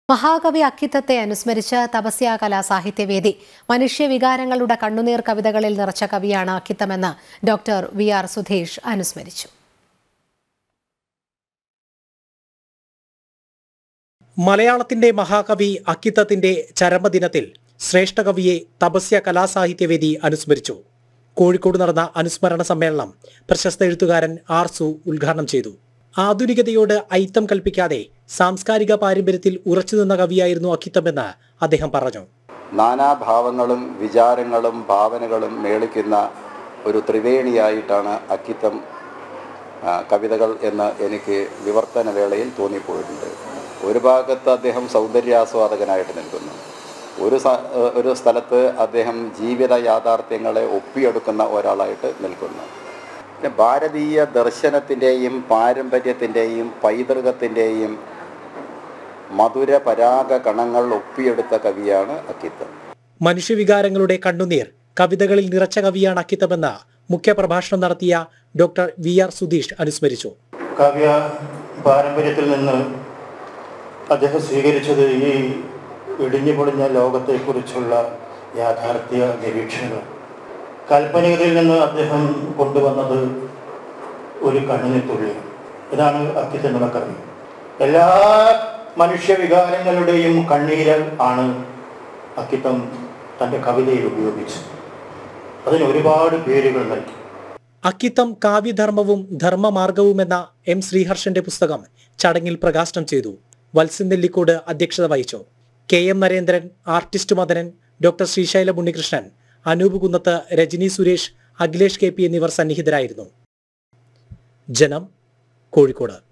മഹാകവി അക്കിത്തത്തെ അനുസ്മരിച്ച് തപസ്യ കലാ സാഹിത്യവേദി മനുഷ്യവികാരങ്ങളുടെ കണ്ണുനീർ കവിതകളിൽ നിറച്ച കവിയാണ് അക്കിത്തമെന്ന് ഡോക്ടർ വി ആർ സുധീഷ് അനുസ്മരിച്ചു മലയാളത്തിന്റെ മഹാകവി അക്കിത്തത്തിന്റെ ചരമദിനത്തിൽ ശ്രേഷ്ഠ കവിയെ തപസ്യ കലാസാഹിത്യവേദി അനുസ്മരിച്ചു കോഴിക്കോട് നടന്ന അനുസ്മരണ സമ്മേളനം പ്രശസ്ത എഴുത്തുകാരൻ ആർ സു ഉദ്ഘാടനം ചെയ്തു ആധുനികതയോട് ഐത്തം കൽപ്പിക്കാതെ സാംസ്കാരിക പാരമ്പര്യത്തിൽ ഉറച്ചുനിന്ന കവിയായിരുന്നു അക്കിത്തമെന്ന് അദ്ദേഹം പറഞ്ഞു നാനാഭാവങ്ങളും വിചാരങ്ങളും ഭാവനകളും മേളിക്കുന്ന ഒരു ത്രിവേണിയായിട്ടാണ് അക്കിത്തം ആ, കവിതകൾ എന്ന് എനിക്ക് വിവർത്തന വേളയിൽ തോന്നിപ്പോയിട്ടുണ്ട് ഒരു ഭാഗത്ത് അദ്ദേഹം സൗന്ദര്യാസ്വാദകനായിട്ട് നിൽക്കുന്നു ഒരു സ- ഒരു സ്ഥലത്ത് അദ്ദേഹം ജീവിത യാഥാർത്ഥ്യങ്ങളെ ഒപ്പിയെടുക്കുന്ന ഒരാളായിട്ട് നിൽക്കുന്നു പിന്നെ ഭാരതീയ ദർശനത്തിൻ്റെയും പാരമ്പര്യത്തിൻ്റെയും പൈതൃകത്തിൻ്റെയും മധുര പരാഗ കണങ്ങൾ ഒപ്പിയെടുത്ത കവിയാണ് അക്കിത്തം മനുഷ്യവികാരങ്ങളുടെ കണ്ണുനീർ കവിതകളിൽ നിറച്ച കവിയാണ് അക്കിത്തമെന്ന് മുഖ്യപ്രഭാഷണം നടത്തിയ ഡോക്ടർ വി ആർ സുധീഷ് അനുസ്മരിച്ചു കാവ്യ പാരമ്പര്യത്തിൽ നിന്ന് അദ്ദേഹം സ്വീകരിച്ചത് ഈ ഇടിഞ്ഞു പൊളിഞ്ഞ ലോകത്തെക്കുറിച്ചുള്ള യാഥാർത്ഥ്യ നിരീക്ഷണങ്ങൾ കാൽപ്പനികതയിൽ നിന്ന് അദ്ദേഹം കൊണ്ടുവന്നത് ഒരു കണ്ണിന് തുള്ളി ഇതാണ് അക്കിത്തെന്നുള്ള കവി എല്ലാ മനുഷ്യവികാരങ്ങളുടെയും കണ്ണീര് ആണ് അക്കിത്തം തൻ്റെ കവിതയിൽ ഉപയോഗിച്ചത് അതിന് ഒരുപാട് പേരുകൾ നൽകി അക്കിത്തം കാവ്യധർമ്മവും ധർമ്മമാർഗവും എന്ന എം ശ്രീഹർഷന്റെ പുസ്തകം ചടങ്ങിൽ പ്രകാശനം ചെയ്തു വത്സൻ നെല്ലിക്കോട് അധ്യക്ഷത വഹിച്ചു K M Narendran artist Madanan doctor Sreesaila Unnikrishnan Anoop Kunnath Rajani Suresh Akhilesh K P എന്നിവർ സന്നിഹിതരായിരുന്നു ജനം കോഴിക്കോട്